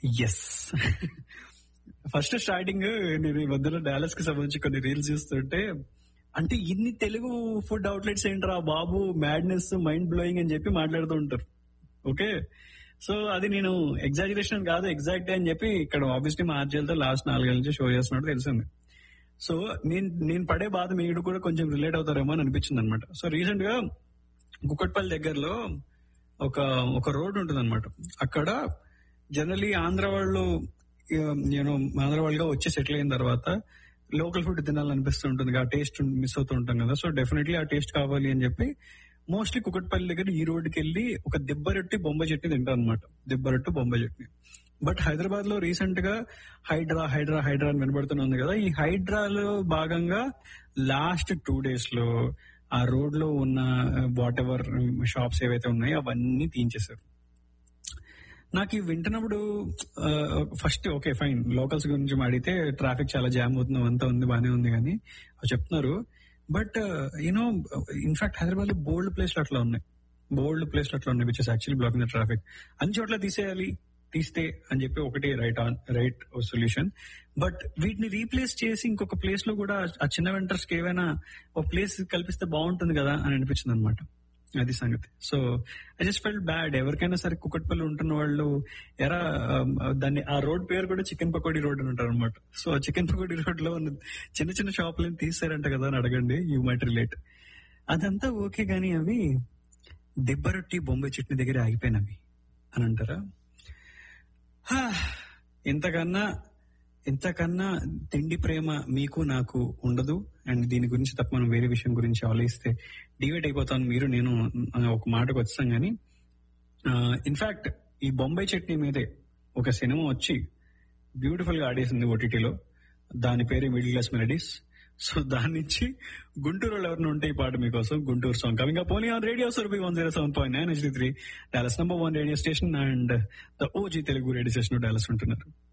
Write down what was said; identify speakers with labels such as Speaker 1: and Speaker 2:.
Speaker 1: yes first starting నేను ఈ మధ్యలో డాలస్ కి సంబంధించి కొన్ని రీల్స్ చూస్తుంటే అంటే ఇన్ని తెలుగు ఫుడ్ అవుట్లెట్స్ ఏంట్రా బాబు మ్యాడ్నెస్ మైండ్ బ్లోయింగ్ అని చెప్పి మాట్లాడుతూ ఉంటారు ఓకే సో అది నేను ఎగ్జాజరేషన్ కాదు ఎగ్జాక్ట్ అని చెప్పి ఇక్కడ ఆబ్వియస్లీ మా ఆర్జీలతో లాస్ట్ నాలుగేళ్ళ నుంచి షో చేస్తున్నట్టు తెలిసింది సో నేను నేను పడే బాధ మీరు కూడా కొంచెం రిలేట్ అవుతారేమో అని అనిపించింది అనమాట సో రీసెంట్ గా కుక్కట్పల్లి దగ్గరలో ఒక ఒక రోడ్ ఉంటుంది అనమాట అక్కడ జనరలీ ఆంధ్ర వాళ్ళు నేను ఆంధ్ర వాళ్ళుగా వచ్చి సెటిల్ అయిన తర్వాత లోకల్ ఫుడ్ తినాలనిపిస్తూ ఉంటుంది ఆ టేస్ట్ మిస్ అవుతూ ఉంటాం కదా సో డెఫినెట్లీ ఆ టేస్ట్ కావాలి అని చెప్పి మోస్ట్లీ కుకట్పల్లి దగ్గర ఈ రోడ్డుకి వెళ్ళి ఒక దిబ్బరొట్టి బొంబాయి చట్నీ తింటారు అనమాట దిబ్బరొట్టు బొంబాయి చట్నీ బట్ హైదరాబాద్ లో రీసెంట్ గా హైడ్రా హైడ్రా హైడ్రా అని వినబడుతుంది కదా ఈ హైడ్రాలో భాగంగా లాస్ట్ టూ డేస్ లో ఆ రోడ్ లో ఉన్న వాట్ ఎవర్ షాప్స్ ఏవైతే ఉన్నాయో అవన్నీ తీయించేశారు నాకు ఈ వింటున్నప్పుడు ఫస్ట్ ఓకే ఫైన్ లోకల్స్ గురించి అడిగితే ట్రాఫిక్ చాలా జామ్ అవుతుంది అంతా ఉంది బానే ఉంది కానీ అవి చెప్తున్నారు బట్ యూనో ఇన్ఫాక్ట్ హైదరాబాద్ లో బోల్డ్ ప్లేస్లు అట్లా ఉన్నాయి బోల్డ్ ప్లేస్లు అట్లా ఉన్నాయి which is actually blocking the traffic అన్ని చోట్ల తీసేయాలి తీస్తే అని చెప్పి ఒకటి right on right solution but వీటిని రీప్లేస్ చేసి ఇంకొక ప్లేస్ లో కూడా ఆ చిన్న వెంటర్స్ కి ఏమైనా ఒక ప్లేస్ కల్పిస్తే బాగుంటుంది కదా అని అనిపించింది అనమాట అది సంగతి so I just fell bad ఎవరికైనా సరే కుక్కట్పల్లి ఉంటున్న వాళ్ళు ఎరా దాన్ని ఆ రోడ్ పేరు కూడా చికెన్ పకోడీ రోడ్ అని ఉంటారు అనమాట సో చికెన్ పకోడీ రోడ్ లో ఉన్న చిన్న చిన్న షాపులను తీసారంట కదా అని అడగండి యూ మైట్ రిలేట్ అదంతా ఓకే గానీ అవి దెబ్బరొట్టి బొంబాయి చట్నీ దగ్గర ఆగిపోయినవి అని అంటారా ఇంతకన్నా ఇంతకన్నా తిండి ప్రేమ మీకు నాకు ఉండదు అండ్ దీని గురించి తప్ప మనం వేరే విషయం గురించి ఆలోచిస్తే డివైడ్ అయిపోతాను మీరు నేను ఒక మాటకు వచ్చాం కానీ ఇన్ఫాక్ట్ ఈ బొంబాయి చట్నీ మీదే ఒక సినిమా వచ్చి బ్యూటిఫుల్ గా ఆడేసింది ఓటీటీలో దాని పేరు మిడిల్ క్లాస్ మెలడీస్ సో దాని నుంచి గుంటూరు ఎవరిని ఉంటే ఈ పాట మీకోసం Guntur song coming up only on radio Surabhi one zero seven point nine H three Dallas number one radio station and the OG Telugu radio station Dallas ఉంటున్నారు